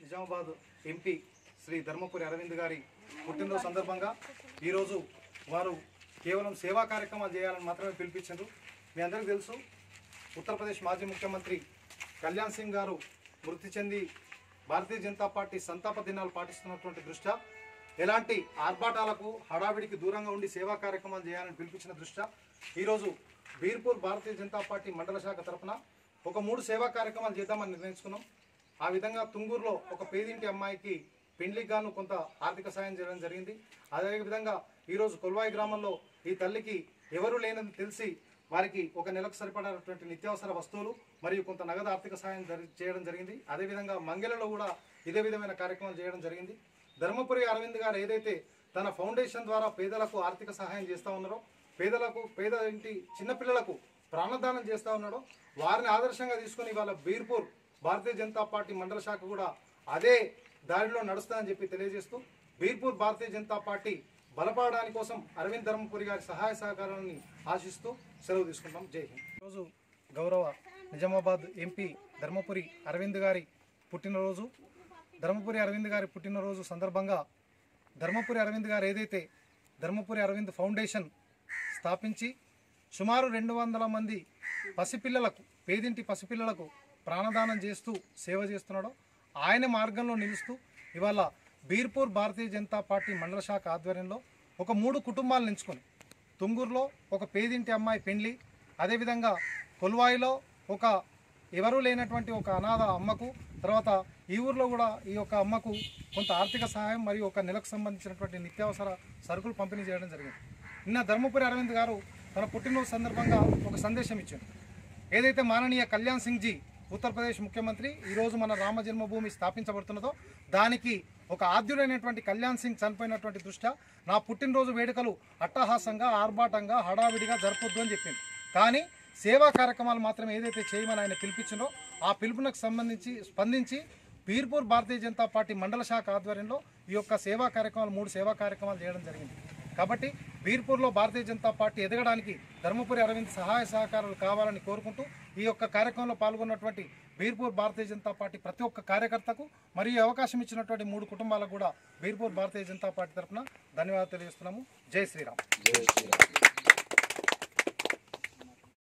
Nizamabad MP Shri Dharmapuri Arvind గారి పుట్టినరోజు సందర్భంగా ఈరోజు వారు కేవలం సేవా కార్యక్రమాలు చేయాలని మాత్రమే పిలిపించారు మీ అందరికీ తెలుసు ఉత్తరప్రదేశ్ మాజీ ముఖ్యమంత్రి కళ్యాణ్ సింగ్ గారు మృతి చెంది భారతీయ జనతా పార్టీ సంతాప దినాలు పాటిస్తున్నటువంటి దృష్ట్యా ఎలాంటి ఆర్భాటాలకు హడావిడికి దూరంగా ఉండి సేవా కార్యక్రమాలు చేయాలని పిలిపించిన దృష్ట్యా ఈరోజు బీర్పూర్ భారతీయ జనతా పార్టీ మండల శాఖ తరఫున ఒక మూడు సేవా కార్యక్రమాలు చేద్దామని నిర్ణయించుకున్నాం ఆ విధంగా తుంగూరులో ఒక పేదింటి అమ్మాయికి పెండ్లికి గాను కొంత ఆర్థిక సాయం చేయడం జరిగింది అదేవిధంగా ఈరోజు కొల్వాయి గ్రామంలో ఈ తల్లికి ఎవరు లేనని తెలిసి వారికి ఒక నెలకు సరిపడేటువంటి నిత్యావసర వస్తువులు మరియు కొంత నగదు ఆర్థిక సాయం జరి- చేయడం జరిగింది అదేవిధంగా మంగళలో కూడా ఇదే విధమైన కార్యక్రమాలు చేయడం జరిగింది ధర్మపురి అరవింద్ గారు ఏదైతే తన ఫౌండేషన్ ద్వారా పేదలకు ఆర్థిక సహాయం చేస్తూ ఉన్నారో పేదలకు పేద ఇంటి చిన్నపిల్లలకు ప్రాణదానం చేస్తూ ఉన్నాడో వారిని ఆదర్శంగా తీసుకొని ఇవాళ బీర్పూర్ భారతీయ జనతా పార్టీ మండల శాఖ కూడా అదే దారిలో నడుస్తుందని చెప్పి తెలియజేస్తూ బీర్పూర్ భారతీయ జనతా పార్టీ బలపడడానికి కోసం అరవింద్ ధర్మపురి గారి సహాయ సహకారాన్ని ఆశిస్తూ సెలవు తీసుకుంటాం జై హింద్ ఈరోజు గౌరవ నిజామాబాద్ ఎంపీ ధర్మపురి అరవింద్ గారి పుట్టినరోజు ధర్మపురి అరవింద్ గారి పుట్టినరోజు సందర్భంగా ధర్మపురి అరవింద్ గారు ఏదైతే ధర్మపురి అరవింద్ ఫౌండేషన్ స్థాపించి సుమారు రెండు వందల మంది పసిపిల్లలకు పేదింటి పసిపిల్లలకు ప్రాణదానం చేస్తూ సేవ చేస్తున్నాడో ఆయన మార్గంలో నిలుస్తూ ఇవాళ బీర్పూర్ భారతీయ జనతా పార్టీ మండల శాఖ ఆధ్వర్యంలో ఒక మూడు కుటుంబాలను ఎంచుకొని తుంగూరులో ఒక పేదింటి అమ్మాయి పెండ్లి అదేవిధంగా కొల్వాయిలో ఒక ఎవరూ లేనటువంటి ఒక అనాథ అమ్మకు తర్వాత ఈ ఊర్లో కూడా ఈ యొక్క అమ్మకు కొంత ఆర్థిక సహాయం మరియు ఒక నెలకు సంబంధించినటువంటి నిత్యావసర సరుకులు పంపిణీ చేయడం జరిగింది నిన్న ధర్మపురి అరవింద్ గారు తన పుట్టినరోజు సందర్భంగా ఒక సందేశం ఇచ్చారు ఏదైతే మాననీయ కళ్యాణ్ సింగ్ జీ ఉత్తరప్రదేశ్ ముఖ్యమంత్రి ఈరోజు మన రామ జన్మభూమి స్థాపించబడుతున్నదో దానికి ఒక ఆద్యుడైనటువంటి కళ్యాణ్ సింగ్ చనిపోయినటువంటి దృష్ట్యా నా పుట్టినరోజు వేడుకలు అట్టహాసంగా ఆర్భాటంగా హడావిడిగా జరపొద్దు అని చెప్పింది కానీ సేవా కార్యక్రమాలు మాత్రం ఏదైతే చేయమని ఆయన పిలిపించిందో ఆ పిలుపునకు సంబంధించి స్పందించి బీర్పూర్ భారతీయ జనతా పార్టీ మండల శాఖ ఆధ్వర్యంలో ఈ యొక్క సేవా కార్యక్రమాలు మూడు సేవా కార్యక్రమాలు చేయడం జరిగింది కాబట్టి బీర్పూర్లో భారతీయ జనతా పార్టీ ఎదగడానికి ధర్మపురి అరవింద్ సహాయ సహకారాలు కావాలని కోరుకుంటూ ఈ యొక్క కార్యక్రమంలో పాల్గొన్నటువంటి బీర్పూర్ భారతీయ జనతా పార్టీ ప్రతి ఒక్క కార్యకర్తకు మరియు ఈ అవకాశం ఇచ్చినటువంటి మూడు కుటుంబాలకు కూడా బీర్పూర్ భారతీయ జనతా పార్టీ తరఫున ధన్యవాదాలు తెలియజేస్తున్నాము జై శ్రీరామ్